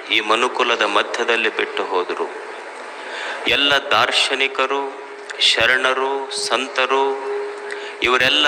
ಈ ಮನುಕುಲದ ಮಧ್ಯದಲ್ಲಿ ಬಿಟ್ಟು ಹೋದರು ಎಲ್ಲ ದಾರ್ಶನಿಕರು ಶರಣರು ಸಂತರು ಇವರೆಲ್ಲ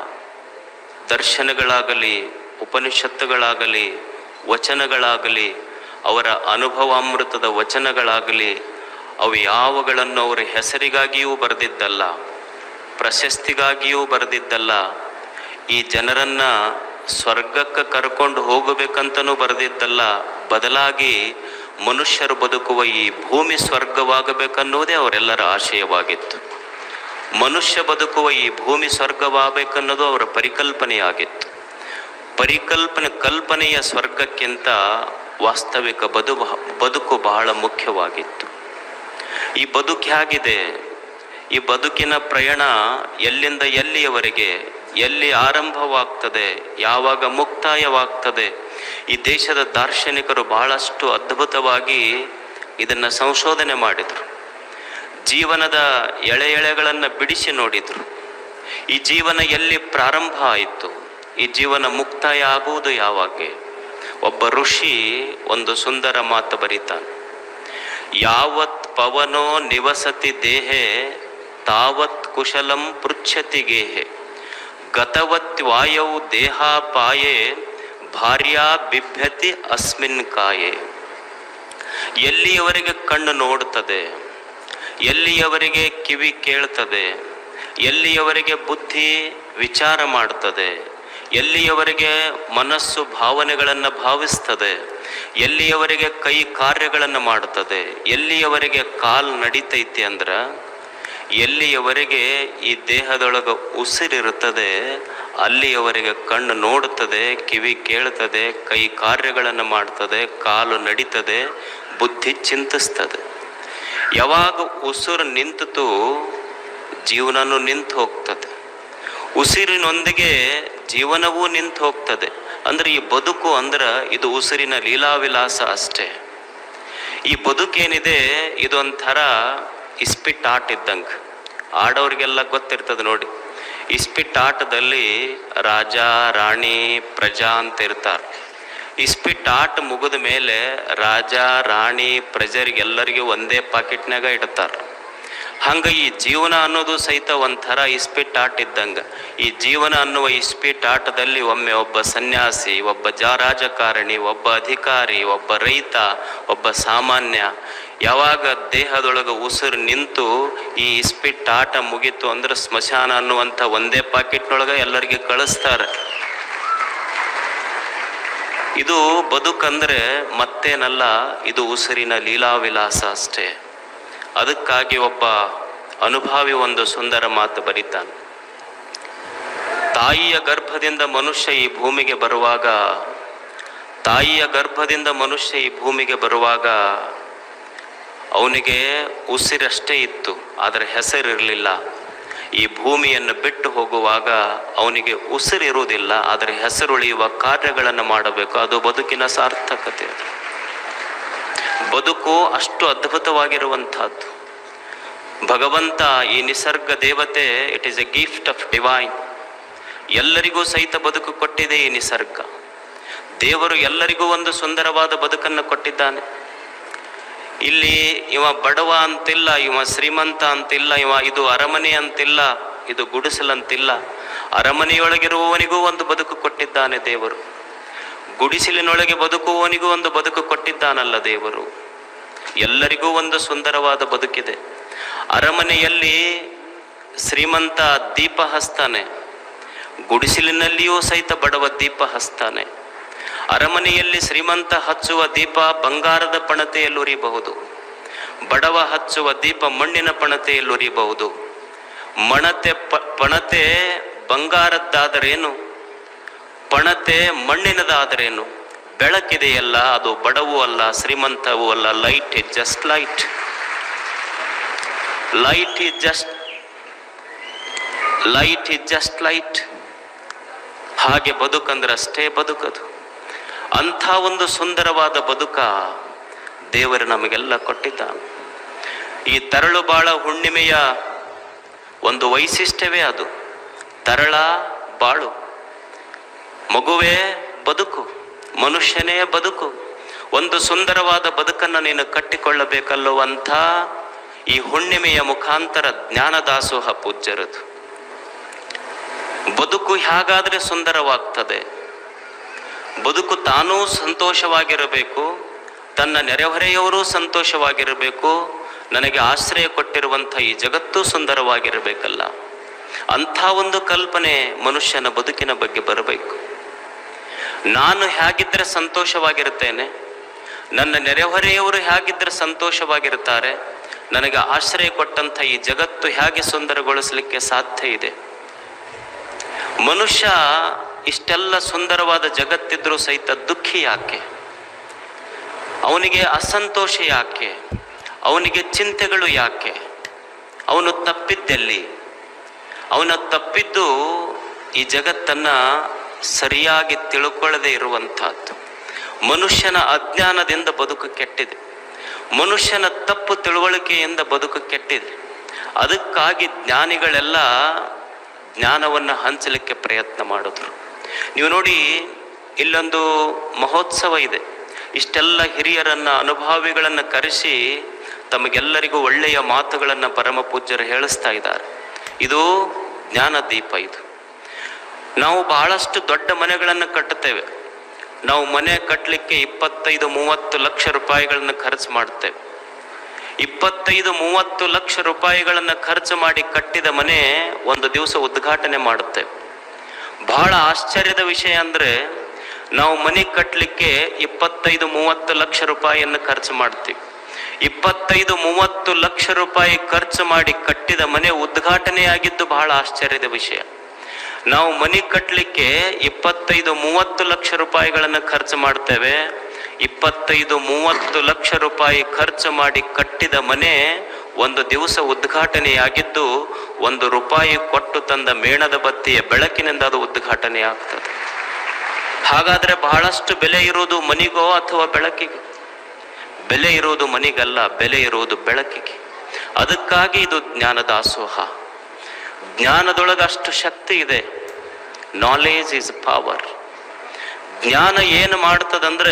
ದರ್ಶನಗಳಾಗಲಿ ಉಪನಿಷತ್ತುಗಳಾಗಲಿ ವಚನಗಳಾಗಲಿ ಅವರ ಅನುಭವಾಮೃತದ ವಚನಗಳಾಗಲಿ ಅವು ಯಾವಗಳನ್ನು ಅವರ ಹೆಸರಿಗಾಗಿಯೂ ಬರೆದಿದ್ದಲ್ಲ ಪ್ರಶಸ್ತಿಗಾಗಿಯೂ ಬರೆದಿದ್ದಲ್ಲ ಈ ಜನರನ್ನ ಸ್ವರ್ಗಕ್ಕೆ ಕರ್ಕೊಂಡು ಹೋಗಬೇಕಂತನೂ ಬರೆದಿದ್ದಲ್ಲ ಬದಲಾಗಿ ಮನುಷ್ಯರು ಬದುಕುವ ಈ ಭೂಮಿ ಸ್ವರ್ಗವಾಗಬೇಕನ್ನುವುದೇ ಅವರೆಲ್ಲರ ಆಶಯವಾಗಿತ್ತು ಮನುಷ್ಯ ಬದುಕುವ ಈ ಭೂಮಿ ಸ್ವರ್ಗವಾಗಬೇಕನ್ನೋದು ಅವರ ಪರಿಕಲ್ಪನೆಯಾಗಿತ್ತು ಪರಿಕಲ್ಪನೆ ಕಲ್ಪನೆಯ ಸ್ವರ್ಗಕ್ಕಿಂತ ವಾಸ್ತವಿಕ ಬದು ಬದುಕು ಬಹಳ ಮುಖ್ಯವಾಗಿತ್ತು ಈ ಬದುಕು ಹೇಗಿದೆ ಈ ಬದುಕಿನ ಪ್ರಯಾಣ ಎಲ್ಲಿಂದ ಎಲ್ಲಿಯವರೆಗೆ ಎಲ್ಲಿ ಆರಂಭವಾಗ್ತದೆ ಯಾವಾಗ ಮುಕ್ತಾಯವಾಗ್ತದೆ ಈ ದೇಶದ ದಾರ್ಶನಿಕರು ಬಹಳಷ್ಟು ಅದ್ಭುತವಾಗಿ ಇದನ್ನು ಸಂಶೋಧನೆ ಮಾಡಿದರು ಜೀವನದ ಎಳೆ ಎಳೆಗಳನ್ನು ಬಿಡಿಸಿ ನೋಡಿದರು ಈ ಜೀವನ ಎಲ್ಲಿ ಪ್ರಾರಂಭ ಆಯಿತು ಈ ಜೀವನ ಮುಕ್ತಾಯ ಆಗುವುದು ಯಾವಾಗ ಒಬ್ಬ ಋಷಿ ಒಂದು ಸುಂದರ ಮಾತು ಬರೀತಾನೆ ಯಾವತ್ ಪವನೋ ನಿವಸತಿ ದೇಹೆ ತಾವತ್ ಕುಶಲಂ ಪೃಚ್ಛತಿ ಗೇಹೆ ಗತವತ್ ವಾಯೌ ದೇಹಾಪಾಯೆ ಭಾರ್ಯಾ ಬಿಭ್ಯತಿ ಅಸ್ಮಿನ್ ಕಾಯೆ ಎಲ್ಲಿಯವರೆಗೆ ಕಣ್ಣು ನೋಡುತ್ತದೆ ಎಲ್ಲಿಯವರೆಗೆ ಕಿವಿ ಕೇಳ್ತದೆ ಎಲ್ಲಿಯವರೆಗೆ ಬುದ್ಧಿ ವಿಚಾರ ಮಾಡ್ತದೆ ಎಲ್ಲಿಯವರೆಗೆ ಮನಸ್ಸು ಭಾವನೆಗಳನ್ನು ಭಾವಿಸ್ತದೆ ಎಲ್ಲಿಯವರೆಗೆ ಕೈ ಕಾರ್ಯಗಳನ್ನು ಮಾಡುತ್ತದೆ ಎಲ್ಲಿಯವರೆಗೆ ಕಾಲು ನಡೀತೈತಿ ಅಂದ್ರೆ ಎಲ್ಲಿಯವರೆಗೆ ಈ ದೇಹದೊಳಗೆ ಉಸಿರಿರುತ್ತದೆ ಅಲ್ಲಿಯವರೆಗೆ ಕಣ್ಣು ನೋಡುತ್ತದೆ ಕಿವಿ ಕೇಳ್ತದೆ ಕೈ ಕಾರ್ಯಗಳನ್ನು ಮಾಡ್ತದೆ ಕಾಲು ನಡೀತದೆ ಬುದ್ಧಿ ಚಿಂತಿಸ್ತದೆ ಯಾವಾಗ ಉಸಿರು ನಿಂತಿತು ಜೀವನನೂ ನಿಂತು ಹೋಗ್ತದೆ ಉಸಿರಿನೊಂದಿಗೆ ಜೀವನವೂ ನಿಂತು ಹೋಗ್ತದೆ ಅಂದ್ರೆ ಈ ಬದುಕು ಅಂದ್ರೆ ಇದು ಉಸಿರಿನ ಲೀಲಾವಿಲಾಸ ಅಷ್ಟೇ ಈ ಬದುಕೇನಿದೆ ಇದೊಂಥರ ಇಸ್ಪಿಟ್ ಆಟ ಇದ್ದಂಗೆ ಆಡೋರಿಗೆಲ್ಲ ಗೊತ್ತಿರ್ತದೆ ನೋಡಿ ಇಸ್ಪಿಟ್ ಆಟದಲ್ಲಿ ರಾಜ ರಾಣಿ ಪ್ರಜಾ ಅಂತ ಇರ್ತಾರೆ ಇಸ್ಪಿಟ್ ಆಟ ಮುಗಿದ ಮೇಲೆ ರಾಜ ರಾಣಿ ಪ್ರಜರಿಗೆಲ್ಲರಿಗೂ ಒಂದೇ ಪಾಕೆಟ್ನಾಗ ಇಡ್ತಾರೆ ಹಂಗೆ ಈ ಜೀವನ ಅನ್ನೋದು ಸಹಿತ ಒಂಥರ ಇಸ್ಪಿಟ್ ಆಟ ಇದ್ದಂಗೆ ಈ ಜೀವನ ಅನ್ನುವ ಇಸ್ಪಿಟ್ ಆಟದಲ್ಲಿ ಒಮ್ಮೆ ಒಬ್ಬ ಸನ್ಯಾಸಿ ಒಬ್ಬ ಜ ರಾಜಕಾರಣಿ ಒಬ್ಬ ಅಧಿಕಾರಿ ಒಬ್ಬ ರೈತ ಒಬ್ಬ ಸಾಮಾನ್ಯ ಯಾವಾಗ ದೇಹದೊಳಗೆ ಉಸಿರು ನಿಂತು ಈ ಇಸ್ಪಿಟ್ ಆಟ ಮುಗೀತು ಅಂದ್ರೆ ಸ್ಮಶಾನ ಅನ್ನುವಂಥ ಒಂದೇ ಪಾಕೆಟ್ನೊಳಗೆ ಎಲ್ಲರಿಗೆ ಕಳಿಸ್ತಾರೆ ಇದು ಬದುಕಂದ್ರೆ ಮತ್ತೇನಲ್ಲ ಇದು ಉಸಿರಿನ ಲೀಲಾವಿಲಾಸ ಅಷ್ಟೇ ಅದಕ್ಕಾಗಿ ಒಬ್ಬ ಅನುಭಾವಿ ಒಂದು ಸುಂದರ ಮಾತು ಬರೀತಾನೆ ತಾಯಿಯ ಗರ್ಭದಿಂದ ಮನುಷ್ಯ ಈ ಭೂಮಿಗೆ ಬರುವಾಗ ತಾಯಿಯ ಗರ್ಭದಿಂದ ಮನುಷ್ಯ ಈ ಭೂಮಿಗೆ ಬರುವಾಗ ಅವನಿಗೆ ಉಸಿರಷ್ಟೇ ಇತ್ತು ಆದರೆ ಹೆಸರಿರಲಿಲ್ಲ ಈ ಭೂಮಿಯನ್ನು ಬಿಟ್ಟು ಹೋಗುವಾಗ ಅವನಿಗೆ ಉಸಿರಿರುವುದಿಲ್ಲ ಆದರೆ ಹೆಸರುಳಿಯುವ ಕಾರ್ಯಗಳನ್ನು ಮಾಡಬೇಕು ಅದು ಬದುಕಿನ ಸಾರ್ಥಕತೆ ಅದು. ಬದುಕು ಅಷ್ಟು ಅದ್ಭುತವಾಗಿರುವಂತಹದ್ದು ಭಗವಂತ ಈ ನಿಸರ್ಗ ದೇವತೆ it is a gift of divine ಎಲ್ಲರಿಗೂ ಸಹಿತ ಬದುಕು ಕೊಟ್ಟಿದೆ ಈ ನಿಸರ್ಗ ದೇವರು ಎಲ್ಲರಿಗೂ ಒಂದು ಸುಂದರವಾದ ಬದುಕನ್ನು ಕೊಟ್ಟಿದ್ದಾನೆ ಇಲ್ಲಿ ಇವ ಬಡವ ಅಂತಿಲ್ಲ ಇವ ಶ್ರೀಮಂತ ಅಂತಿಲ್ಲ ಇವ ಇದು ಅರಮನೆ ಅಂತಿಲ್ಲ ಇದು ಗುಡಿಸಲಂತಿಲ್ಲ ಅರಮನೆಯೊಳಗಿರುವವನಿಗೂ ಒಂದು ಬದುಕು ಕೊಟ್ಟಿದ್ದಾನೆ ದೇವರು ಗುಡಿಸಿಲಿನೊಳಗೆ ಬದುಕುವವನಿಗೂ ಒಂದು ಬದುಕು ಕೊಟ್ಟಿದ್ದಾನಲ್ಲ ದೇವರು ಎಲ್ಲರಿಗೂ ಒಂದು ಸುಂದರವಾದ ಬದುಕಿದೆ ಅರಮನೆಯಲ್ಲಿ ಶ್ರೀಮಂತ ದೀಪ ಹಸ್ತಾನೆ ಗುಡಿಸಿಲಿನಲ್ಲಿಯೂ ಸಹಿತ ಬಡವ ದೀಪ ಹಸ್ತಾನೆ ಅರಮನೆಯಲ್ಲಿ ಶ್ರೀಮಂತ ಹಚ್ಚುವ ದೀಪ ಬಂಗಾರದ ಪಣತೆಯಲ್ಲಿ ಉರಿಬಹುದು ಬಡವ ಹಚ್ಚುವ ದೀಪ ಮಣ್ಣಿನ ಪಣತೆಯಲ್ಲಿ ಉರಿಬಹುದು ಮಣತೆ ಪ ಪಣತೆ ಬಂಗಾರದ್ದಾದರೇನು ಪಣತೆ ಮಣ್ಣಿನದಾದರೇನು ಬೆಳಕಿದೆಯಲ್ಲ ಅದು ಬಡವೂ ಅಲ್ಲ ಶ್ರೀಮಂತವೂ ಅಲ್ಲ light is just light light is just light is just light ಹಾಗೆ ಬದುಕಂದ್ರೆ ಅಷ್ಟೇ ಬದುಕದು ಅಂಥ ಒಂದು ಸುಂದರವಾದ ಬದುಕ ದೇವರು ನಮಗೆಲ್ಲ ಕೊಟ್ಟಿದ್ದಾನೆ ಈ ತರಳು ಬಾಳ ಹುಣ್ಣಿಮೆಯ ಒಂದು ವೈಶಿಷ್ಟ್ಯವೇ ಅದು ತರಳ ಬಾಳು ಮಗುವೇ ಬದುಕು ಮನುಷ್ಯನೇ ಬದುಕು ಒಂದು ಸುಂದರವಾದ ಬದುಕನ್ನು ನೀನು ಕಟ್ಟಿಕೊಳ್ಳಬೇಕಲ್ಲುವಂಥ ಈ ಹುಣ್ಣಿಮೆಯ ಮುಖಾಂತರ ಜ್ಞಾನದಾಸೋಹ ಪೂಜ್ಯರದು ಬದುಕು ಹೇಗಾದ್ರೆ ಸುಂದರವಾಗ್ತದೆ ಬದುಕು ತಾನೂ ಸಂತೋಷವಾಗಿರಬೇಕು ತನ್ನ ನೆರೆಹೊರೆಯವರೂ ಸಂತೋಷವಾಗಿರಬೇಕು ನನಗೆ ಆಶ್ರಯ ಕೊಟ್ಟಿರುವಂಥ ಈ ಜಗತ್ತು ಸುಂದರವಾಗಿರಬೇಕಲ್ಲ ಅಂಥ ಒಂದು ಕಲ್ಪನೆ ಮನುಷ್ಯನ ಬದುಕಿನ ಬಗ್ಗೆ ಬರಬೇಕು ನಾನು ಹೇಗಿದ್ದರೆ ಸಂತೋಷವಾಗಿರುತ್ತೇನೆ ನನ್ನ ನೆರೆಹೊರೆಯವರು ಹೇಗಿದ್ದರೆ ಸಂತೋಷವಾಗಿರುತ್ತಾರೆ ನನಗೆ ಆಶ್ರಯ ಕೊಟ್ಟಂಥ ಈ ಜಗತ್ತು ಹೇಗೆ ಸುಂದರಗೊಳಿಸಲಿಕ್ಕೆ ಸಾಧ್ಯ ಇದೆ ಮನುಷ್ಯ ಇಷ್ಟೆಲ್ಲ ಸುಂದರವಾದ ಜಗತ್ತಿದ್ರೂ ಸಹಿತ ದುಃಖಿ ಯಾಕೆ ಅವನಿಗೆ ಅಸಂತೋಷ ಯಾಕೆ ಅವನಿಗೆ ಚಿಂತೆಗಳು ಯಾಕೆ ಅವನು ತಪ್ಪಿದ್ದೆಲ್ಲಿ ಅವನ ತಪ್ಪಿದ್ದು ಈ ಜಗತ್ತನ್ನ ಸರಿಯಾಗಿ ತಿಳ್ಕೊಳ್ಳದೆ ಇರುವಂತಹದ್ದು ಮನುಷ್ಯನ ಅಜ್ಞಾನದಿಂದ ಬದುಕು ಕೆಟ್ಟಿದೆ ಮನುಷ್ಯನ ತಪ್ಪು ತಿಳುವಳಿಕೆಯಿಂದ ಬದುಕು ಕೆಟ್ಟಿದೆ ಅದಕ್ಕಾಗಿ ಜ್ಞಾನಿಗಳೆಲ್ಲ ಜ್ಞಾನವನ್ನು ಹಂಚಲಿಕ್ಕೆ ಪ್ರಯತ್ನ ಮಾಡಿದ್ರು ನೀವು ನೋಡಿ ಇಲ್ಲೊಂದು ಮಹೋತ್ಸವ ಇದೆ ಇಷ್ಟೆಲ್ಲ ಹಿರಿಯರನ್ನ ಅನುಭಾವಿಗಳನ್ನು ಕರೆಸಿ ತಮಗೆಲ್ಲರಿಗೂ ಒಳ್ಳೆಯ ಮಾತುಗಳನ್ನು ಪರಮ ಪೂಜ್ಯರು ಹೇಳಿಸ್ತಾ ಇದ್ದಾರೆ ಇದು ಜ್ಞಾನದೀಪ ಇದು ನಾವು ಬಹಳಷ್ಟು ದೊಡ್ಡ ಮನೆಗಳನ್ನು ಕಟ್ಟುತ್ತೇವೆ ನಾವು ಮನೆ ಕಟ್ಟಲಿಕ್ಕೆ ಇಪ್ಪತ್ತೈದು ಮೂವತ್ತು ಲಕ್ಷ ರೂಪಾಯಿಗಳನ್ನು ಖರ್ಚು ಮಾಡ್ತೇವೆ ಇಪ್ಪತ್ತೈದು ಮೂವತ್ತು ಲಕ್ಷ ರೂಪಾಯಿಗಳನ್ನು ಖರ್ಚು ಮಾಡಿ ಕಟ್ಟಿದ ಮನೆ ಒಂದು ದಿವಸ ಉದ್ಘಾಟನೆ ಮಾಡುತ್ತೇವೆ ಬಹಳ ಆಶ್ಚರ್ಯದ ವಿಷಯ ಅಂದರೆ ನಾವು ಮನೆ ಕಟ್ಟಲಿಕ್ಕೆ ಇಪ್ಪತ್ತೈದು ಮೂವತ್ತು ಲಕ್ಷ ರೂಪಾಯಿಯನ್ನು ಖರ್ಚು ಮಾಡ್ತೀವಿ ಇಪ್ಪತ್ತೈದು ಮೂವತ್ತು ಲಕ್ಷ ರೂಪಾಯಿ ಖರ್ಚು ಮಾಡಿ ಕಟ್ಟಿದ ಮನೆ ಉದ್ಘಾಟನೆಯಾಗಿದ್ದು ಬಹಳ ಆಶ್ಚರ್ಯದ ವಿಷಯ ನಾವು ಮನೆ ಕಟ್ಟಲಿಕ್ಕೆ ಇಪ್ಪತ್ತೈದು ಮೂವತ್ತು ಲಕ್ಷ ರೂಪಾಯಿಗಳನ್ನು ಖರ್ಚು ಮಾಡ್ತೇವೆ ಇಪ್ಪತ್ತೈದು ಮೂವತ್ತು ಲಕ್ಷ ರೂಪಾಯಿ ಖರ್ಚು ಮಾಡಿ ಕಟ್ಟಿದ ಮನೆ ಒಂದು ದಿವಸ ಉದ್ಘಾಟನೆಯಾಗಿದ್ದು ಒಂದು ರೂಪಾಯಿ ಕೊಟ್ಟು ತಂದ ಮೇಣದ ಬತ್ತಿಯ ಬೆಳಕಿನಿಂದ ಅದು ಉದ್ಘಾಟನೆ ಆಗ್ತದೆ ಹಾಗಾದ್ರೆ ಬಹಳಷ್ಟು ಬೆಲೆ ಇರುವುದು ಮನಿಗೋ ಅಥವಾ ಬೆಳಕಿಗೆ ಬೆಲೆ ಇರುವುದು ಮನಿಗಲ್ಲ ಬೆಲೆ ಇರುವುದು ಬೆಳಕಿಗೆ ಅದಕ್ಕಾಗಿ ಇದು ಜ್ಞಾನದಾಸೋಹ ಜ್ಞಾನದೊಳಗೆ ಅಷ್ಟು ಶಕ್ತಿ ಇದೆ ನಾಲೇಜ್ ಇಸ್ ಪವರ್ ಜ್ಞಾನ ಏನು ಮಾಡ್ತದಂದ್ರೆ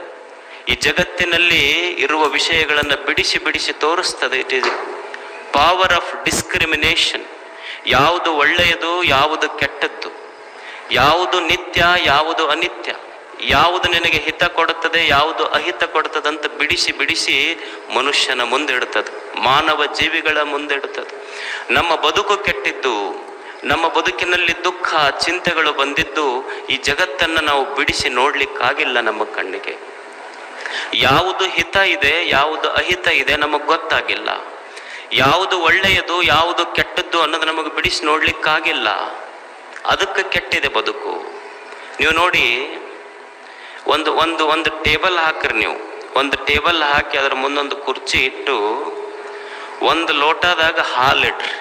ಈ ಜಗತ್ತಿನಲ್ಲಿ ಇರುವ ವಿಷಯಗಳನ್ನು ಬಿಡಿಸಿ ಬಿಡಿಸಿ ತೋರಿಸ್ತದೆ it is power of discrimination ಯಾವುದು ಒಳ್ಳೆಯದು ಯಾವುದು ಕೆಟ್ಟದ್ದು ಯಾವುದು ನಿತ್ಯ ಯಾವುದು ಅನಿತ್ಯ ಯಾವುದು ನಿನಗೆ ಹಿತ ಕೊಡುತ್ತದೆ ಯಾವುದು ಅಹಿತ ಕೊಡುತ್ತದೆ ಅಂತ ಬಿಡಿಸಿ ಬಿಡಿಸಿ ಮನುಷ್ಯನ ಮುಂದಿಡುತ್ತದೆ ಮಾನವ ಜೀವಿಗಳ ಮುಂದಿಡುತ್ತದೆ ನಮ್ಮ ಬದುಕು ಕೆಟ್ಟಿದ್ದು ನಮ್ಮ ಬದುಕಿನಲ್ಲಿ ದುಃಖ ಚಿಂತೆಗಳು ಬಂದಿದ್ದು ಈ ಜಗತ್ತನ್ನು ನಾವು ಬಿಡಿಸಿ ನೋಡ್ಲಿಕ್ಕಾಗಿಲ್ಲ ನಮ್ಮ ಕಣ್ಣಿಗೆ ಯಾವುದು ಹಿತ ಇದೆ ಯಾವುದು ಅಹಿತ ಇದೆ ನಮಗೆ ಗೊತ್ತಾಗಿಲ್ಲ ಯಾವುದು ಒಳ್ಳೆಯದು ಯಾವುದು ಕೆಟ್ಟದ್ದು ಅನ್ನೋದು ನಮಗೆ ಬಿಡಿಸಿ ನೋಡ್ಲಿಕ್ಕಾಗಿಲ್ಲ ಅದಕ್ಕೆ ಕೆಟ್ಟಿದೆ ಬದುಕು ನೀವು ನೋಡಿ ಒಂದು ಒಂದು ಒಂದು ಟೇಬಲ್ ಹಾಕ್ರಿ ನೀವು ಒಂದು ಟೇಬಲ್ ಹಾಕಿ ಅದರ ಮುಂದೊಂದು ಕುರ್ಚಿ ಇಟ್ಟು ಒಂದು ಲೋಟದಾಗ ಹಾಲಿಡ್ರಿ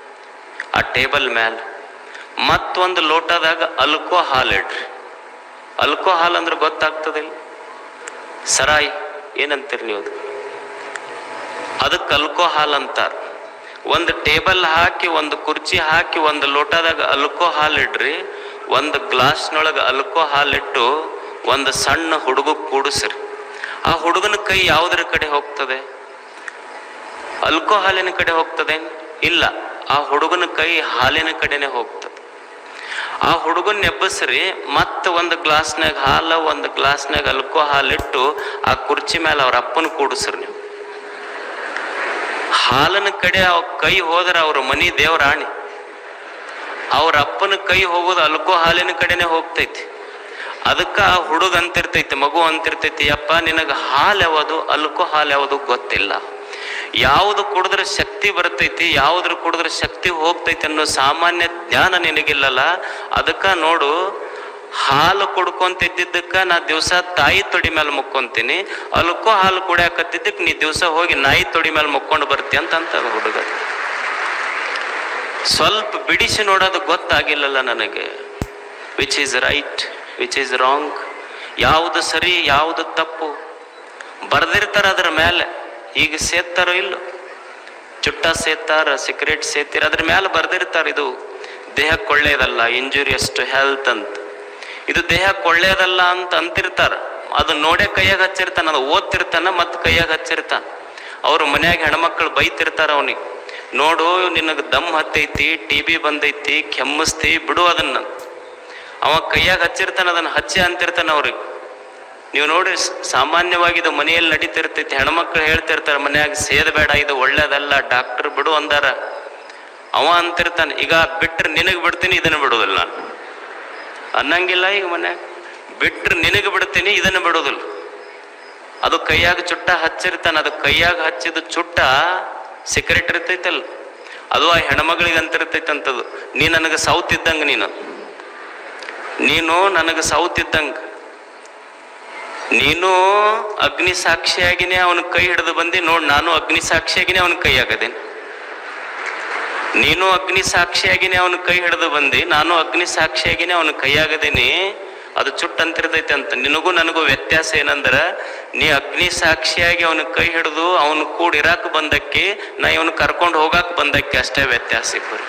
ಆ ಟೇಬಲ್ ಮೇಲೆ ಮತ್ತೊಂದು ಲೋಟದಾಗ ಅಲ್ಕೋ ಹಾಲಿಡ್ರಿ ಅಲ್ಕೋ ಹಾಲ್ ಅಂದ್ರೆ ಗೊತ್ತಾಗ್ತದಿಲ್ಲ ಸರಾಯಿ ಏನಂತೀರಿ ನೀವು ಅದು? ಅದಕ್ಕೆ ಅಲ್ಕೋ ಹಾಲ್ ಅಂತಾರ ಒಂದು ಟೇಬಲ್ ಹಾಕಿ ಒಂದು ಕುರ್ಚಿ ಹಾಕಿ ಒಂದು ಲೋಟದಾಗ ಅಲ್ಕೋ ಹಾಲ್ ಇಡ್ರಿ ಒಂದು ಗ್ಲಾಸ್ನೊಳಗೆ ಅಲ್ಕೋ ಹಾಲಿಟ್ಟು ಒಂದು ಸಣ್ಣ ಹುಡುಗ ಕೂಡಿಸ್ರಿ ಆ ಹುಡುಗನ ಕೈ ಯಾವುದರ ಕಡೆ ಹೋಗ್ತದೆ ಅಲ್ಕೋ ಹಾಲಿನ ಕಡೆ ಹೋಗ್ತದೆ ಇಲ್ಲ ಆ ಹುಡುಗನ ಕೈ ಹಾಲಿನ ಕಡೆನೆ ಹೋಗ್ತದೆ ಆ ಹುಡುಗನ್ ಎಬ್ಬಸ್ರಿ ಮತ್ತೆ ಒಂದು ಗ್ಲಾಸ್ನಾಗ ಹಾಲ ಒಂದು ಗ್ಲಾಸ್ನಾಗ ಅಲ್ಕೋ ಹಾಲಿಟ್ಟು ಆ ಕುರ್ಚಿ ಮೇಲೆ ಅವ್ರ ಅಪ್ಪನ ಕೂಡಿಸ್ರಿ ನೀವು ಹಾಲಿನ ಕಡೆ ಅವ್ ಕೈ ಹೋದ್ರೆ ಅವ್ರ ಮನಿ ದೇವ್ರ ಆಣಿ ಅವ್ರ ಅಪ್ಪನ ಕೈ ಹೋಗೋದು ಅಲ್ಕೋ ಹಾಲಿನ ಕಡೆನೆ ಹೋಗ್ತೈತಿ ಅದಕ್ಕೆ ಆ ಹುಡುಗ ಅಂತಿರ್ತೈತಿ ಮಗು ಅಂತಿರ್ತೈತಿ ಅಪ್ಪ ನಿನಗೆ ಹಾಲು ಯಾವುದು ಅಲ್ಕೋ ಹಾಲು ಯಾವುದು ಗೊತ್ತಿಲ್ಲ ಯಾವುದು ಕುಡಿದ್ರೆ ಶಕ್ತಿ ಬರ್ತೈತಿ ಯಾವ್ದ್ರ ಕುಡಿದ್ರೆ ಶಕ್ತಿ ಹೋಗ್ತೈತಿ ಅನ್ನೋ ಸಾಮಾನ್ಯ ಜ್ಞಾನ ನಿನಗಿಲ್ಲಲ್ಲ ಅದಕ್ಕೆ ನೋಡು ಹಾಲು ಕುಡ್ಕೊಂತಿದ್ದಕ್ಕ ನಾ ದಿವಸ ತಾಯಿ ತೊಡಿ ಮೇಲೆ ಮುಕ್ಕೊಂತೀನಿ ಅಲ್ಕೋ ಹಾಲು ಕುಡಿಯಾಕತ್ತಿದ್ದಕ್ಕೆ ನೀ ದಿವಸ ಹೋಗಿ ನಾಯಿ ತೊಡಿ ಮೇಲೆ ಮುಕ್ಕೊಂಡು ಬರ್ತಿ ಅಂತ ಅಂತ ಹುಡುಗ ಸ್ವಲ್ಪ ಬಿಡಿಸಿ ನೋಡೋದು ಗೊತ್ತಾಗಿಲ್ಲಲ್ಲ ನನಗೆ which is right which is wrong ಯಾವುದು ಸರಿ ಯಾವುದು ತಪ್ಪು ಬರ್ದಿರ್ತಾರ ಅದ್ರ ಮೇಲೆ ಈಗ ಸೇತ್ತಾರೋ ಇಲ್ಲೋ ಚುಟ್ಟ ಸೇತಾರ ಸಿಗರೇಟ್ ಸೇತೀರ ಅದ್ರ ಮೇಲೆ ಬರ್ದಿರ್ತಾರ ಇದು ದೇಹಕ್ಕೆ ಒಳ್ಳೇದಲ್ಲ ಇಂಜುರಿಯಸ್ ಟು ಹೆಲ್ತ್ ಅಂತ ಇದು ದೇಹಕ್ಕೆ ಒಳ್ಳೇದಲ್ಲ ಅಂತ ಅಂತಿರ್ತಾರ ಅದನ್ನ ನೋಡೇ ಕೈಯಾಗ ಹಚ್ಚಿರ್ತಾನ ಅದು ಓದ್ತಿರ್ತಾನ ಮತ್ತೆ ಕೈಯಾಗ ಹಚ್ಚಿರ್ತಾನ ಅವ್ರ ಮನ್ಯಾಗ ಹೆಣ್ಮಕ್ಳು ಬೈತಿರ್ತಾರ ಅವನಿಗೆ ನೋಡು ನಿನಗೆ ದಮ್ ಹತ್ತೈತಿ ಟಿ ಬಿ ಬಂದೈತಿ ಕೆಮ್ಮಿಸ್ತಿ ಬಿಡು ಅದನ್ನ ಅವ ಕೈಯಾಗ ಹಚ್ಚಿರ್ತಾನ ಅದನ್ನ ಹಚ್ಚಿ ಅಂತಿರ್ತಾನ ಅವ್ರಿಗೆ ನೀವು ನೋಡಿ ಸ್- ಸಾಮಾನ್ಯವಾಗಿ ಇದು ಮನೆಯಲ್ಲಿ ನಡೀತಿರ್ತೈತಿ ಹೆಣ್ಮಕ್ಳು ಹೇಳ್ತಿರ್ತಾರೆ ಮನ್ಯಾಗ ಸೇದ್ ಬೇಡ ಇದು ಒಳ್ಳೇದಲ್ಲ ಡಾಕ್ಟರ್ ಬಿಡು ಅಂದಾರ ಅವ ಅಂತಿರ್ತಾನೆ ಈಗ ಬಿಟ್ರೆ ನಿನಗೆ ಬಿಡ್ತೀನಿ ಇದನ್ನ ಬಿಡೋದಿಲ್ಲ ನಾನು ಅನ್ನಂಗಿಲ್ಲ ಈಗ ಮನ್ಯಾಗ ಬಿಟ್ರೆ ನಿನಗೆ ಬಿಡ್ತೀನಿ ಇದನ್ನ ಬಿಡೋದಿಲ್ಲ ಅದು ಕೈಯಾಗ ಚುಟ್ಟ ಹಚ್ಚಿರ್ತಾನ ಅದು ಕೈಯಾಗ ಹಚ್ಚಿದ ಚುಟ್ಟ ಸಿಗರೆಟ್ ಇರ್ತೈತಲ್ಲ ಅದು ಆ ಹೆಣ್ಮಗಳಿಗೆ ಅಂತಿರ್ತೈತಂತದು ನೀ ನನಗೆ ಸೌತ್ ಇದ್ದಂಗ ನೀನು ನೀನು ನನಗೆ ಸೌತ್ ಇದ್ದಂಗ ನೀನು ಅಗ್ನಿ ಸಾಕ್ಷಿಯಾಗಿನೇ ಅವನ ಕೈ ಹಿಡಿದು ಬಂದಿ ನೋಡ್ ನಾನು ಅಗ್ನಿ ಸಾಕ್ಷಿಯಾಗಿನೇ ಅವನ ಕೈ ಆಗದೇನೆ ನೀನು ಅಗ್ನಿ ಸಾಕ್ಷಿಯಾಗಿನೇ ಅವನ ಕೈ ಹಿಡಿದು ಬಂದಿ ನಾನು ಅಗ್ನಿ ಸಾಕ್ಷಿಯಾಗಿನೇ ಅವನ ಕೈಯಾಗದೇನೆ ಅದು ಚುಟ್ ಅಂತಿರ್ತೈತೆ ಅಂತ ನಿನಗೂ ನನಗೂ ವ್ಯತ್ಯಾಸ ಏನಂದ್ರ ನೀ ಅಗ್ನಿ ಸಾಕ್ಷಿಯಾಗಿ ಅವನ ಕೈ ಹಿಡಿದು ಅವನು ಕೂಡ ಇರಾಕ್ ಬಂದಕ್ಕೆ ನಾ ಇವನು ಕರ್ಕೊಂಡು ಹೋಗಾಕ್ ಬಂದಕ್ಕೆ ಅಷ್ಟೇ ವ್ಯತ್ಯಾಸ ಇಬ್ಬರು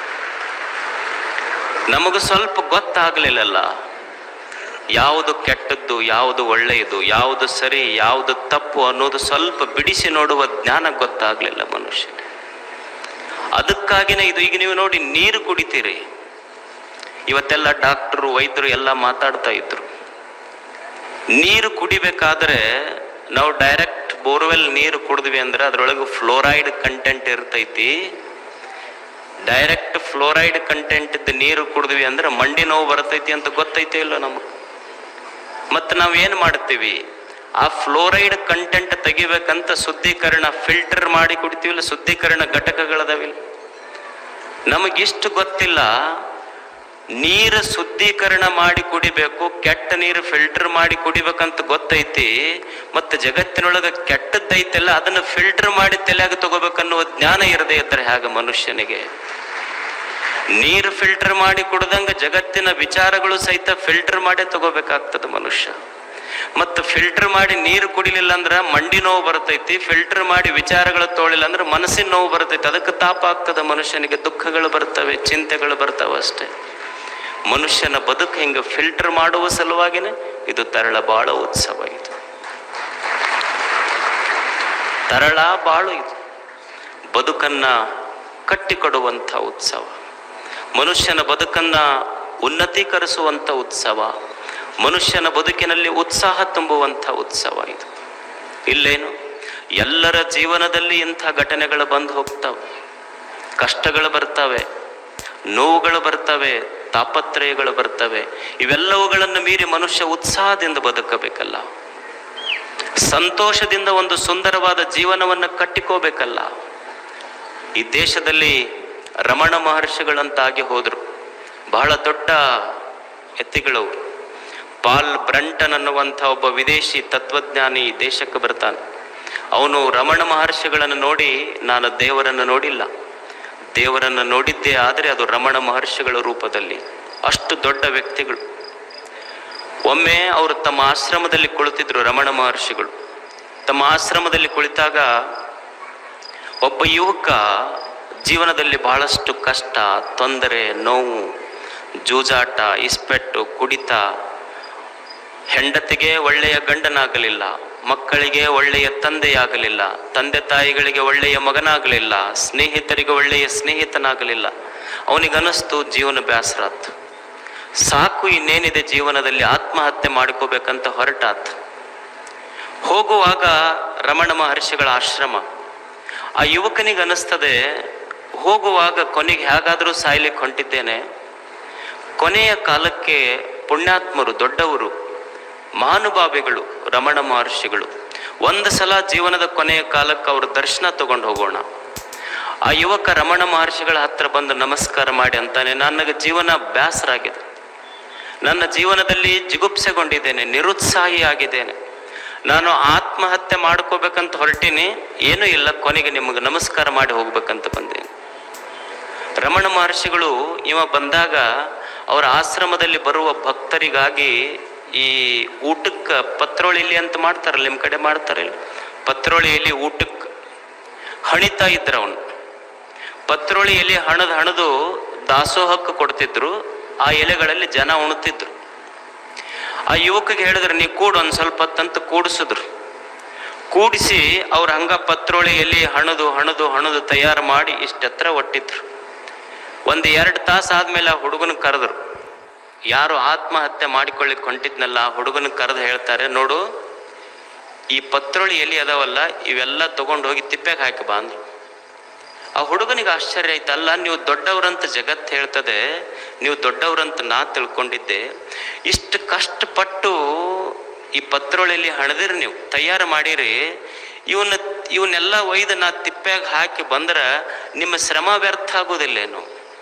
ನಮಗೂ ಸ್ವಲ್ಪ ಗೊತ್ತಾಗ್ಲಿಲ್ಲಲ್ಲ ಯಾವುದು ಕೆಟ್ಟದ್ದು ಯಾವುದು ಒಳ್ಳೆಯದು ಯಾವುದು ಸರಿ ಯಾವುದು ತಪ್ಪು ಅನ್ನೋದು ಸ್ವಲ್ಪ ಬಿಡಿಸಿ ನೋಡುವ ಜ್ಞಾನ ಗೊತ್ತಾಗ್ಲಿಲ್ಲ ಮನುಷ್ಯನಿಗೆ ಅದಕ್ಕಾಗಿನೇ ಇದು ಈಗ ನೀವು ನೋಡಿ ನೀರು ಕುಡಿತೀರಿ ಇವತ್ತೆಲ್ಲ ಡಾಕ್ಟರು ವೈದ್ಯರು ಎಲ್ಲ ಮಾತಾಡ್ತಾ ಇದ್ರು ನೀರು ಕುಡಿಬೇಕಾದ್ರೆ ನಾವು ಡೈರೆಕ್ಟ್ ಬೋರ್ವೆಲ್ ನೀರು ಕುಡಿದ್ವಿ ಅಂದ್ರೆ ಅದ್ರೊಳಗೆ ಫ್ಲೋರೈಡ್ ಕಂಟೆಂಟ್ ಇರ್ತೈತಿ ಡೈರೆಕ್ಟ್ ಫ್ಲೋರೈಡ್ ಕಂಟೆಂಟ್ ಇದ್ದ ನೀರು ಕುಡಿದ್ವಿ ಅಂದ್ರೆ ಮಂಡಿ ನೋವು ಬರ್ತೈತಿ ಅಂತ ಗೊತ್ತೈತೆ ಇಲ್ಲ ನಮಗೆ ಮತ್ತೆ ನಾವು ಏನು ಮಾಡ್ತೀವಿ ಆ ಫ್ಲೋರೈಡ್ ಕಂಟೆಂಟ್ ತೆಗಿಬೇಕಂತ ಶುದ್ಧೀಕರಣ ಫಿಲ್ಟರ್ ಮಾಡಿ ಕುಡಿತೀವಿಲ್ಲ ಶುದ್ಧೀಕರಣ ಘಟಕಗಳದಾವಿಲ್ಲ ನಮಗಿಷ್ಟು ಗೊತ್ತಿಲ್ಲ ನೀರು ಶುದ್ಧೀಕರಣ ಮಾಡಿ ಕುಡಿಬೇಕು ಕೆಟ್ಟ ನೀರು ಫಿಲ್ಟರ್ ಮಾಡಿ ಕುಡಿಬೇಕಂತ ಗೊತ್ತೈತಿ ಮತ್ತೆ ಜಗತ್ತಿನೊಳಗೆ ಕೆಟ್ಟದ್ದೈತೆಲ್ಲ ಅದನ್ನ ಫಿಲ್ಟರ್ ಮಾಡಿ ತಲೆಯಾಗ ತಗೋಬೇಕನ್ನುವ ಜ್ಞಾನ ಇರದೇ ಇದ್ರೆ ಹಾಗೆ ಮನುಷ್ಯನಿಗೆ ನೀರು ಫಿಲ್ಟರ್ ಮಾಡಿ ಕುಡ್ದಂಗ ಜಗತ್ತಿನ ವಿಚಾರಗಳು ಸಹಿತ ಫಿಲ್ಟರ್ ಮಾಡೇ ತಗೋಬೇಕಾಗ್ತದೆ ಮನುಷ್ಯ ಮತ್ತು ಫಿಲ್ಟರ್ ಮಾಡಿ ನೀರು ಕುಡಿಲಿಲ್ಲ ಅಂದ್ರೆ ಮಂಡಿ ನೋವು ಬರ್ತೈತಿ ಫಿಲ್ಟರ್ ಮಾಡಿ ವಿಚಾರಗಳು ತೋಳಿಲ್ಲ ಅಂದ್ರೆ ಮನಸ್ಸಿನ ನೋವು ಬರ್ತೈತಿ ಅದಕ್ಕೆ ತಾಪ ಆಗ್ತದೆ ಮನುಷ್ಯನಿಗೆ ದುಃಖಗಳು ಬರ್ತವೆ ಚಿಂತೆಗಳು ಬರ್ತವೆ ಅಷ್ಟೇ ಮನುಷ್ಯನ ಬದುಕು ಹಿಂಗೆ ಫಿಲ್ಟರ್ ಮಾಡುವ ಸಲುವಾಗಿನೇ ಇದು ತರಳ ಬಾಳ ಉತ್ಸವ ಇದು ತರಳ ಬಾಳು ಇದು ಬದುಕನ್ನ ಕಟ್ಟಿಕೊಡುವಂಥ ಉತ್ಸವ ಮನುಷ್ಯನ ಬದುಕನ್ನ ಉನ್ನತೀಕರಿಸುವಂಥ ಉತ್ಸವ ಮನುಷ್ಯನ ಬದುಕಿನಲ್ಲಿ ಉತ್ಸಾಹ ತುಂಬುವಂಥ ಉತ್ಸವ ಇದು ಇಲ್ಲೇನು ಎಲ್ಲರ ಜೀವನದಲ್ಲಿ ಇಂಥ ಘಟನೆಗಳು ಬಂದು ಹೋಗ್ತವೆ ಕಷ್ಟಗಳು ಬರ್ತವೆ ನೋವುಗಳು ಬರ್ತವೆ ತಾಪತ್ರಯಗಳು ಬರ್ತವೆ ಇವೆಲ್ಲವುಗಳನ್ನು ಮೀರಿ ಮನುಷ್ಯ ಉತ್ಸಾಹದಿಂದ ಬದುಕಬೇಕಲ್ಲ ಸಂತೋಷದಿಂದ ಒಂದು ಸುಂದರವಾದ ಜೀವನವನ್ನು ಕಟ್ಟಿಕೋಬೇಕಲ್ಲ ಈ ದೇಶದಲ್ಲಿ ರಮಣ ಮಹರ್ಷಿಗಳಂತಾಗಿ ಹೋದರು ಬಹಳ ದೊಡ್ಡ ಎತ್ತಿಗಳವರು ಪಾಲ್ ಬ್ರಂಟನ್ ಅನ್ನುವಂಥ ಒಬ್ಬ ವಿದೇಶಿ ತತ್ವಜ್ಞಾನಿ ಈ ದೇಶಕ್ಕೆ ಬರ್ತಾನೆ ಅವನು ರಮಣ ಮಹರ್ಷಿಗಳನ್ನು ನೋಡಿ ನಾನು ದೇವರನ್ನು ನೋಡಿಲ್ಲ ದೇವರನ್ನು ನೋಡಿದ್ದೇ ಆದರೆ ಅದು ರಮಣ ಮಹರ್ಷಿಗಳ ರೂಪದಲ್ಲಿ ಅಷ್ಟು ದೊಡ್ಡ ವ್ಯಕ್ತಿಗಳು ಒಮ್ಮೆ ಅವರು ತಮ್ಮ ಆಶ್ರಮದಲ್ಲಿ ಕುಳಿತಿದ್ರು ರಮಣ ಮಹರ್ಷಿಗಳು ತಮ್ಮ ಆಶ್ರಮದಲ್ಲಿ ಕುಳಿತಾಗ ಒಬ್ಬ ಯುವಕ ಜೀವನದಲ್ಲಿ ಬಹಳಷ್ಟು ಕಷ್ಟ ತೊಂದರೆ ನೋವು ಜೂಜಾಟ ಇಸ್ಪೆಟ್ಟು ಕುಡಿತ ಹೆಂಡತಿಗೆ ಒಳ್ಳೆಯ ಗಂಡನಾಗಲಿಲ್ಲ ಮಕ್ಕಳಿಗೆ ಒಳ್ಳೆಯ ತಂದೆಯಾಗಲಿಲ್ಲ ತಂದೆ ತಾಯಿಗಳಿಗೆ ಒಳ್ಳೆಯ ಮಗನಾಗಲಿಲ್ಲ ಸ್ನೇಹಿತರಿಗೆ ಒಳ್ಳೆಯ ಸ್ನೇಹಿತನಾಗಲಿಲ್ಲ ಅವನಿಗನಿಸ್ತು ಜೀವನ ಬೇಸರಾತು ಸಾಕು ಇನ್ನೇನಿದೆ ಜೀವನದಲ್ಲಿ ಆತ್ಮಹತ್ಯೆ ಮಾಡ್ಕೋಬೇಕಂತ ಹೊರಟಾತ ಹೋಗುವಾಗ ರಮಣ ಮಹರ್ಷಿಗಳ ಆಶ್ರಮ ಆ ಯುವಕನಿಗೆ ಅನಿಸ್ತದೆ ಹೋಗುವಾಗ ಕೊನೆಗೆ ಹೇಗಾದರೂ ಸಾಯ್ಲಿಕ್ಕೆ ಹೊಂಟಿದ್ದೇನೆ ಕೊನೆಯ ಕಾಲಕ್ಕೆ ಪುಣ್ಯಾತ್ಮರು ದೊಡ್ಡವರು ಮಹಾನುಭಾವಿಗಳು ರಮಣ ಮಹರ್ಷಿಗಳು ಒಂದು ಸಲ ಜೀವನದ ಕೊನೆಯ ಕಾಲಕ್ಕೆ ಅವ್ರ ದರ್ಶನ ತಗೊಂಡು ಹೋಗೋಣ ಆ ಯುವಕ ರಮಣ ಮಹರ್ಷಿಗಳ ಹತ್ರ ಬಂದು ನಮಸ್ಕಾರ ಮಾಡಿ ಅಂತಾನೆ ನನಗೆ ಜೀವನ ಬೇಸರಾಗಿದೆ ನನ್ನ ಜೀವನದಲ್ಲಿ ಜಿಗುಪ್ಸೆಗೊಂಡಿದ್ದೇನೆ ನಿರುತ್ಸಾಹಿ ಆಗಿದ್ದೇನೆ ನಾನು ಆತ್ಮಹತ್ಯೆ ಮಾಡ್ಕೋಬೇಕಂತ ಹೊರಟೀನಿ ಏನೂ ಇಲ್ಲ ಕೊನೆಗೆ ನಿಮಗೆ ನಮಸ್ಕಾರ ಮಾಡಿ ಹೋಗ್ಬೇಕಂತ ಬಂದೇನೆ ರಮಣ ಮಹರ್ಷಿಗಳು ಇವ ಬಂದಾಗ ಅವರ ಆಶ್ರಮದಲ್ಲಿ ಬರುವ ಭಕ್ತರಿಗಾಗಿ ಈ ಊಟಕ್ಕೆ ಪತ್ರೋಳಿಲಿ ಅಂತ ಮಾಡ್ತಾರಲ್ಲ ನಿಮ್ಮ ಕಡೆ ಮಾಡ್ತಾರಲ್ಲ ಪತ್ರೋಳಿಯಲ್ಲಿ ಊಟಕ್ಕೆ ಹಣಿತಾ ಇದ್ರ ಅವನು ಪತ್ರೋಳಿ ಎಲೆ ಹಣದ ಹಣದು ದಾಸೋಹಕ್ಕೆ ಕೊಡ್ತಿದ್ರು ಆ ಎಲೆಗಳಲ್ಲಿ ಜನ ಉಣ್ತಿದ್ರು ಆ ಯುವಕಿಗೆ ಹೇಳಿದ್ರೆ ನೀ ಕೂಡು ಒಂದು ಸ್ವಲ್ಪ ಹೊತ್ತಂತ ಕೂಡಿಸಿದ್ರು ಕೂಡಿಸಿ ಅವ್ರ ಹಂಗ ಪತ್ರೋಳಿಯಲ್ಲಿ ಹಣದು ಹಣದು ಹಣದು ತಯಾರು ಮಾಡಿ ಇಷ್ಟೆತ್ರ ಒಟ್ಟಿದ್ರು ಒಂದು ಎರಡು ತಾಸು ಆದ್ಮೇಲೆ ಆ ಹುಡುಗನ ಕರೆದ್ರು ಯಾರು ಆತ್ಮಹತ್ಯೆ ಮಾಡಿಕೊಳ್ಳಿಕ್ ಹೊಂಟಿದ್ನಲ್ಲ ಆ ಹುಡುಗನ ಕರೆದು ಹೇಳ್ತಾರೆ ನೋಡು ಈ ಪತ್ರೋಳಿ ಎಲ್ಲಿ ಅದಾವಲ್ಲ ಇವೆಲ್ಲ ತಗೊಂಡು ಹೋಗಿ ತಿಪ್ಪೆಗೆ ಹಾಕಿ ಬಾ ಅಂದ್ರು ಆ ಹುಡುಗನಿಗೆ ಆಶ್ಚರ್ಯ ಆಯ್ತು ಅಲ್ಲ ನೀವು ದೊಡ್ಡವರಂತ ಜಗತ್ತು ಹೇಳ್ತದೆ ನೀವು ದೊಡ್ಡವರಂತ ನಾ ತಿಳ್ಕೊಂಡಿದ್ದೆ ಇಷ್ಟು ಕಷ್ಟಪಟ್ಟು ಈ ಪತ್ರೋಳಿಯಲ್ಲಿ ಹಣದಿರಿ ನೀವು ತಯಾರು ಮಾಡಿರಿ ಇವನ್ನ ಇವನ್ನೆಲ್ಲ ಒಯ್ದು ನಾ ತಿಪ್ಪ್ಯಾಗ ಹಾಕಿ ಬಂದ್ರ ನಿಮ್ಮ ಶ್ರಮ ವ್ಯರ್ಥ ಆಗೋದಿಲ್ಲೇನು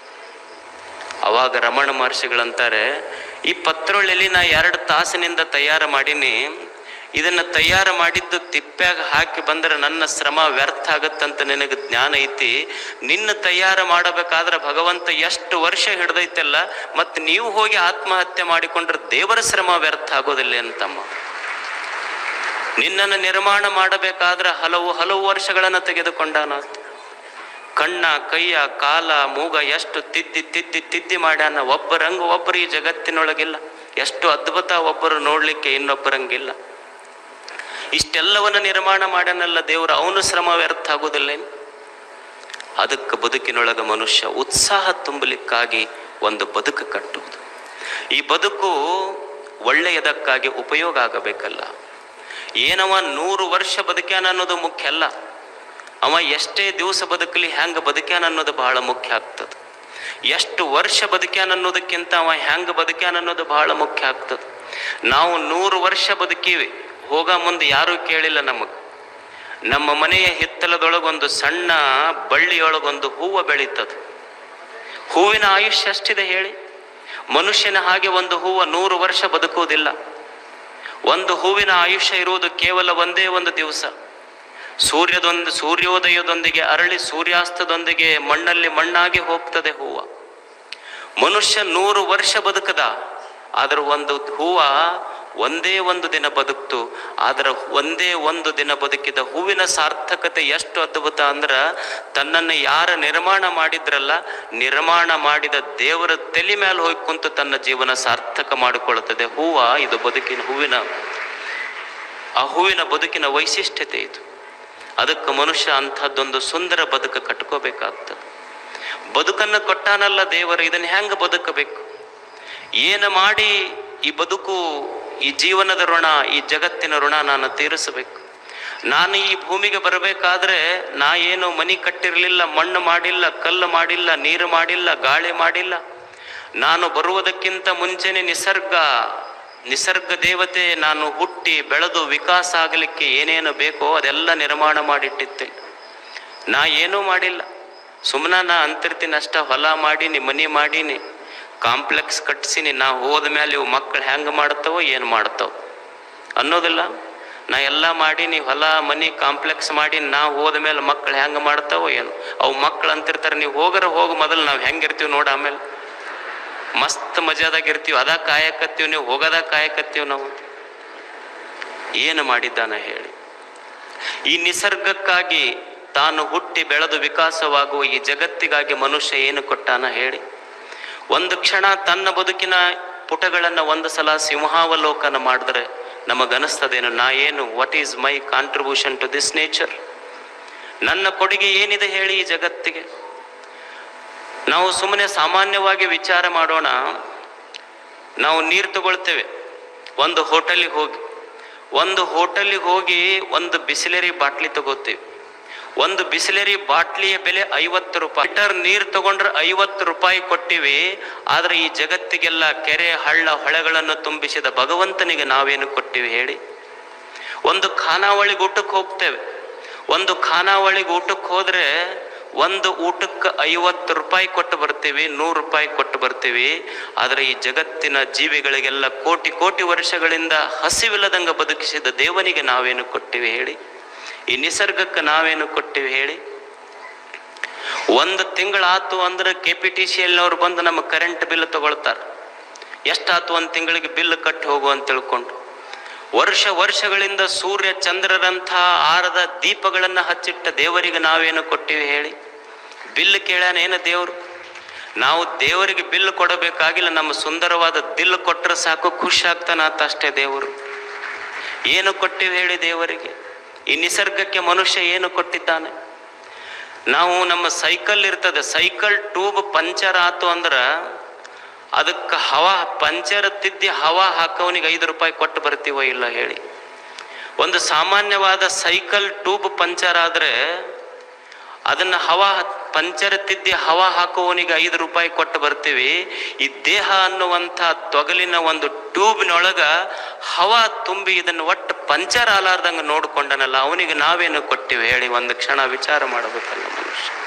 ಅವಾಗ ರಮಣ ಮಹರ್ಷಿಗಳಂತಾರೆ ಈ ಪತ್ರೋಳಿಯಲ್ಲಿ ನಾ ಎರಡು ತಾಸಿನಿಂದ ತಯಾರು ಮಾಡೀನಿ ಇದನ್ನ ತಯಾರು ಮಾಡಿದ್ದು ತಿಪ್ಪ್ಯಾಗ ಹಾಕಿ ಬಂದ್ರೆ ನನ್ನ ಶ್ರಮ ವ್ಯರ್ಥ ಆಗತ್ತಂತ ನಿನಗೆ ಜ್ಞಾನ ಐತಿ ನಿನ್ನ ತಯಾರು ಮಾಡಬೇಕಾದ್ರೆ ಭಗವಂತ ಎಷ್ಟು ವರ್ಷ ಹಿಡ್ದೈತಲ್ಲ ಮತ್ತೆ ನೀವು ಹೋಗಿ ಆತ್ಮಹತ್ಯೆ ಮಾಡಿಕೊಂಡ್ರೆ ದೇವರ ಶ್ರಮ ವ್ಯರ್ಥ ಆಗೋದಿಲ್ಲ ಅಂತಮ್ಮ ನಿನ್ನನ್ನು ನಿರ್ಮಾಣ ಮಾಡಬೇಕಾದ್ರೆ ಹಲವು ಹಲವು ವರ್ಷಗಳನ್ನು ತೆಗೆದುಕೊಂಡಾನ ಕಣ್ಣ ಕೈಯ ಕಾಲ ಮೂಗ ಎಷ್ಟು ತಿದ್ದಿ ತಿದ್ದಿ ತಿದ್ದಿ ಮಾಡ್ಯಾನ ಒಬ್ಬರಂಗ ಒಬ್ಬರು ಈ ಜಗತ್ತಿನೊಳಗಿಲ್ಲ ಎಷ್ಟು ಅದ್ಭುತ ಒಬ್ಬರು ನೋಡ್ಲಿಕ್ಕೆ ಇನ್ನೊಬ್ಬರಂಗಿಲ್ಲ ಇಷ್ಟೆಲ್ಲವನ್ನ ನಿರ್ಮಾಣ ಮಾಡ್ಯಾನಲ್ಲ ದೇವರು ಅವನು ಶ್ರಮ ವ್ಯರ್ಥ ಆಗುವುದಿಲ್ಲೇನು ಅದಕ್ಕೆ ಬದುಕಿನೊಳಗ ಮನುಷ್ಯ ಉತ್ಸಾಹ ತುಂಬಲಿಕ್ಕಾಗಿ ಒಂದು ಬದುಕು ಕಟ್ಟುವುದು ಈ ಬದುಕು ಒಳ್ಳೆಯದಕ್ಕಾಗಿ ಉಪಯೋಗ ಆಗಬೇಕಲ್ಲ ಏನವ ನೂರು ವರ್ಷ ಬದುಕ್ಯಾನ ಅನ್ನೋದು ಮುಖ್ಯ ಅಲ್ಲ ಅವ ಎಷ್ಟೇ ದಿವಸ ಬದುಕಲಿ ಹೆಂಗೆ ಬದುಕ್ಯಾನ ಅನ್ನೋದು ಬಹಳ ಮುಖ್ಯ ಆಗ್ತದೆ ಎಷ್ಟು ವರ್ಷ ಬದುಕ್ಯಾನ ಅನ್ನೋದಕ್ಕಿಂತ ಅವ ಹೆಂಗೆ ಬದುಕ್ಯಾನ ಅನ್ನೋದು ಬಹಳ ಮುಖ್ಯ ಆಗ್ತದೆ ನಾವು ನೂರು ವರ್ಷ ಬದುಕೀವಿ ಹೋಗ ಮುಂದೆ ಯಾರೂ ಕೇಳಿಲ್ಲ ನಮಗೆ ನಮ್ಮ ಮನೆಯ ಹಿತ್ತಲದೊಳಗೊಂದು ಸಣ್ಣ ಬಳ್ಳಿಯೊಳಗೊಂದು ಹೂವು ಬೆಳೀತದೆ ಹೂವಿನ ಆಯುಷ್ಯ ಎಷ್ಟಿದೆ ಹೇಳಿ ಮನುಷ್ಯನ ಹಾಗೆ ಒಂದು ಹೂವು ನೂರು ವರ್ಷ ಬದುಕುವುದಿಲ್ಲ ಒಂದು ಹೂವಿನ ಆಯುಷ್ಯ ಇರುವುದು ಕೇವಲ ಒಂದೇ ಒಂದು ದಿವಸ ಸೂರ್ಯದೊಂದು ಸೂರ್ಯೋದಯದೊಂದಿಗೆ ಅರಳಿ ಸೂರ್ಯಾಸ್ತದೊಂದಿಗೆ ಮಣ್ಣಲ್ಲಿ ಮಣ್ಣಾಗಿ ಹೋಗ್ತದೆ ಹೂವ ಮನುಷ್ಯ ನೂರು ವರ್ಷ ಬದುಕದ ಆದ್ರೆ ಒಂದು ಹೂವ ಒಂದೇ ಒಂದು ದಿನ ಬದುಕ್ತು ಆದ್ರೆ ಒಂದೇ ಒಂದು ದಿನ ಬದುಕಿದ ಹೂವಿನ ಸಾರ್ಥಕತೆ ಎಷ್ಟು ಅದ್ಭುತ ಅಂದ್ರ ತನ್ನನ್ನು ಯಾರ ನಿರ್ಮಾಣ ಮಾಡಿದ್ರಲ್ಲ ನಿರ್ಮಾಣ ಮಾಡಿದ ದೇವರ ತಲೆ ಮೇಲೆ ಹೋಗಿ ಕುಂತು ತನ್ನ ಜೀವನ ಸಾರ್ಥಕ ಮಾಡಿಕೊಳ್ಳುತ್ತದೆ ಹೂವ ಇದು ಬದುಕಿನ ಹೂವಿನ ಆ ಹೂವಿನ ಬದುಕಿನ ವೈಶಿಷ್ಟ್ಯತೆ ಇದು ಅದಕ್ಕೆ ಮನುಷ್ಯ ಅಂಥದ್ದೊಂದು ಸುಂದರ ಬದುಕು ಕಟ್ಕೋಬೇಕಾಗ್ತದೆ ಬದುಕನ್ನು ಕೊಟ್ಟಾನಲ್ಲ ದೇವರು ಇದನ್ನ ಹೆಂಗೆ ಬದುಕಬೇಕು ಏನು ಮಾಡಿ ಈ ಬದುಕು ಈ ಜೀವನದ ಋಣ ಈ ಜಗತ್ತಿನ ಋಣ ನಾನು ತೀರಿಸಬೇಕು ನಾನು ಈ ಭೂಮಿಗೆ ಬರಬೇಕಾದ್ರೆ ನಾ ಏನು ಮನಿ ಕಟ್ಟಿರಲಿಲ್ಲ ಮಣ್ಣು ಮಾಡಿಲ್ಲ ಕಲ್ಲು ಮಾಡಿಲ್ಲ ನೀರು ಮಾಡಿಲ್ಲ ಗಾಳಿ ಮಾಡಿಲ್ಲ ನಾನು ಬರುವುದಕ್ಕಿಂತ ಮುಂಚೆನೆ ನಿಸರ್ಗ ನಿಸರ್ಗ ದೇವತೆ ನಾನು ಹುಟ್ಟಿ ಬೆಳೆದು ವಿಕಾಸ ಆಗಲಿಕ್ಕೆ ಏನೇನು ಬೇಕೋ ಅದೆಲ್ಲ ನಿರ್ಮಾಣ ಮಾಡಿಟ್ಟಿದ್ದೆ ನಾ ಏನೂ ಮಾಡಿಲ್ಲ ಸುಮ್ಮನೆ ನಾ ಅಂತಿರ್ತೀನಿ ಅಷ್ಟ ಹೊಲ ಮಾಡೀನಿ ಮನಿ ಮಾಡೀನಿ ಕಾಂಪ್ಲೆಕ್ಸ್ ಕಟ್ಸೀನಿ ನಾ ಹೋದ ಮೇಲೆ ಇವು ಮಕ್ಕಳು ಹೆಂಗೆ ಮಾಡ್ತಾವೋ ಏನು ಮಾಡ್ತಾವ ಅನ್ನೋದಿಲ್ಲ ನಾ ಎಲ್ಲ ಮಾಡೀನಿ ಹೊಲ ಮನಿ ಕಾಂಪ್ಲೆಕ್ಸ್ ಮಾಡಿ ನಾ ಹೋದ ಮೇಲೆ ಮಕ್ಕಳು ಹೆಂಗೆ ಮಾಡ್ತಾವೋ ಏನು ಅವು ಮಕ್ಕಳು ಅಂತಿರ್ತಾರೆ ನೀವು ಹೋಗರ ಹೋಗಿ ಮೊದಲು ನಾವು ಹೆಂಗಿರ್ತೀವಿ ನೋಡಿ ಆಮೇಲೆ ಮಸ್ತ್ ಮಜಾದಾಗ ಇರ್ತೀವಿ ಅದ ಕಾಯಕತ್ತೀವಿ ನೀವು ಹೋಗದ ಕಾಯಕತ್ತೀವಿ ನಾವು ಏನು ಮಾಡಿದ್ದಾನ ಹೇಳಿ ಈ ನಿಸರ್ಗಕ್ಕಾಗಿ ತಾನು ಹುಟ್ಟಿ ಬೆಳೆದು ವಿಕಾಸವಾಗುವ ಈ ಜಗತ್ತಿಗಾಗಿ ಮನುಷ್ಯ ಏನು ಕೊಟ್ಟಾನ ಹೇಳಿ ಒಂದು ಕ್ಷಣ ತನ್ನ ಬದುಕಿನ ಪುಟಗಳನ್ನು ಒಂದು ಸಲ ಸಿಂಹಾವಲೋಕನ ಮಾಡಿದ್ರೆ ನಮಗನಿಸ್ತದೇನು ನಾ ಏನು what is my contribution to this nature ನನ್ನ ಕೊಡುಗೆ ಏನಿದೆ ಹೇಳಿ ಈ ಜಗತ್ತಿಗೆ ನಾವು ಸುಮ್ಮನೆ ಸಾಮಾನ್ಯವಾಗಿ ವಿಚಾರ ಮಾಡೋಣ ನಾವು ನೀರು ತಗೊಳ್ತೇವೆ ಒಂದು ಹೋಟೆಲಿಗೆ ಹೋಗಿ ಒಂದು ಹೋಟೆಲಿಗೆ ಹೋಗಿ ಒಂದು ಬಿಸಿಲೇರಿ ಬಾಟ್ಲಿ ತಗೋತೀವಿ ಒಂದು ಬಿಸಿಲೇರಿ ಬಾಟ್ಲಿಯ ಬೆಲೆ ಐವತ್ತು ರೂಪಾಯಿ ಲೀಟರ್ ನೀರು ತಗೊಂಡ್ರೆ ಐವತ್ತು ರೂಪಾಯಿ ಕೊಟ್ಟಿವಿ ಆದ್ರೆ ಈ ಜಗತ್ತಿಗೆಲ್ಲ ಕೆರೆ ಹಳ್ಳ ಹೊಳೆಗಳನ್ನು ತುಂಬಿಸಿದ ಭಗವಂತನಿಗೆ ನಾವೇನು ಕೊಟ್ಟಿವಿ ಹೇಳಿ ಒಂದು ಖಾನಾವಳಿಗೆ ಊಟಕ್ಕೆ ಹೋಗ್ತೇವೆ ಒಂದು ಖಾನಾವಳಿಗೆ ಊಟಕ್ಕೆ ಹೋದ್ರೆ ಒಂದು ಊಟಕ್ಕೆ ಐವತ್ತು ರೂಪಾಯಿ ಕೊಟ್ಟು ಬರ್ತೀವಿ ನೂರು ರೂಪಾಯಿ ಕೊಟ್ಟು ಬರ್ತೀವಿ ಆದರೆ ಈ ಜಗತ್ತಿನ ಜೀವಿಗಳಿಗೆಲ್ಲ ಕೋಟಿ ಕೋಟಿ ವರ್ಷಗಳಿಂದ ಹಸಿವಿಲ್ಲದಂಗ ಬದುಕಿಸಿದ ದೇವನಿಗೆ ನಾವೇನು ಕೊಟ್ಟಿವಿ ಹೇಳಿ ಈ ನಿಸರ್ಗಕ್ಕೆ ನಾವೇನು ಕೊಟ್ಟಿವಿ ಹೇಳಿ ಒಂದು ತಿಂಗಳಾತು ಅಂದ್ರೆ ಕೆ ಪಿ ಟಿ ಸಿ ಅವ್ರು ಬಂದು ನಮ್ಮ ಕರೆಂಟ್ ಬಿಲ್ ತಗೊಳ್ತಾರೆ ಎಷ್ಟಾತು ಒಂದು ತಿಂಗಳಿಗೆ ಬಿಲ್ ಕಟ್ಟಿ ಹೋಗು ಅಂತ ತಿಳ್ಕೊಂಡು ವರ್ಷ ವರ್ಷಗಳಿಂದ ಸೂರ್ಯ ಚಂದ್ರರಂಥ ಆರದ ದೀಪಗಳನ್ನು ಹಚ್ಚಿಟ್ಟ ದೇವರಿಗೆ ನಾವೇನು ಕೊಟ್ಟಿವಿ ಹೇಳಿ ಬಿಲ್ ಕೇಳ್ಯಾನ ಏನು ದೇವರು ನಾವು ದೇವರಿಗೆ ಬಿಲ್ ಕೊಡಬೇಕಾಗಿಲ್ಲ ನಮ್ಮ ಸುಂದರವಾದ ದಿಲ್ ಕೊಟ್ಟರೆ ಸಾಕು ಖುಷಿ ಆಗ್ತಾನಾತ ಅಷ್ಟೇ ದೇವರು ಏನು ಕೊಟ್ಟಿವಿ ಹೇಳಿ ದೇವರಿಗೆ ಈ ನಿಸರ್ಗಕ್ಕೆ ಮನುಷ್ಯ ಏನು ಕೊಟ್ಟಿದ್ದಾನೆ ನಾವು ನಮ್ಮ ಸೈಕಲ್ ಇರ್ತದೆ ಸೈಕಲ್ ಟ್ಯೂಬ್ ಪಂಚರ್ ಆತು ಅಂದ್ರೆ ಅದಕ್ಕೆ ಹವಾ ಪಂಚರ್ ತಿದ್ದಿ ಹವಾ ಹಾಕೋನಿಗೆ ಐದು ರೂಪಾಯಿ ಕೊಟ್ಟು ಬರ್ತೀವೋ ಇಲ್ಲ ಹೇಳಿ ಒಂದು ಸಾಮಾನ್ಯವಾದ ಸೈಕಲ್ ಟ್ಯೂಬ್ ಪಂಚರ್ ಆದರೆ ಅದನ್ನು ಹವಾ ಪಂಚರ್ ತಿದ್ದಿ ಹವಾ ಹಾಕುವವನಿಗೆ ಐದು ರೂಪಾಯಿ ಕೊಟ್ಟು ಬರ್ತೀವಿ ಈ ದೇಹ ಅನ್ನುವಂಥ ತೊಗಲಿನ ಒಂದು ಟ್ಯೂಬ್ನೊಳಗ ಹವಾ ತುಂಬಿ ಇದನ್ನು ಒಟ್ಟು ಪಂಚರ್ ಆಲಾರ್ದಂಗೆ ನೋಡ್ಕೊಂಡನಲ್ಲ ಅವನಿಗೆ ನಾವೇನು ಕೊಟ್ಟಿವಿ ಹೇಳಿ ಒಂದು ಕ್ಷಣ ವಿಚಾರ ಮಾಡಬೇಕಲ್ಲ ಮನುಷ್ಯ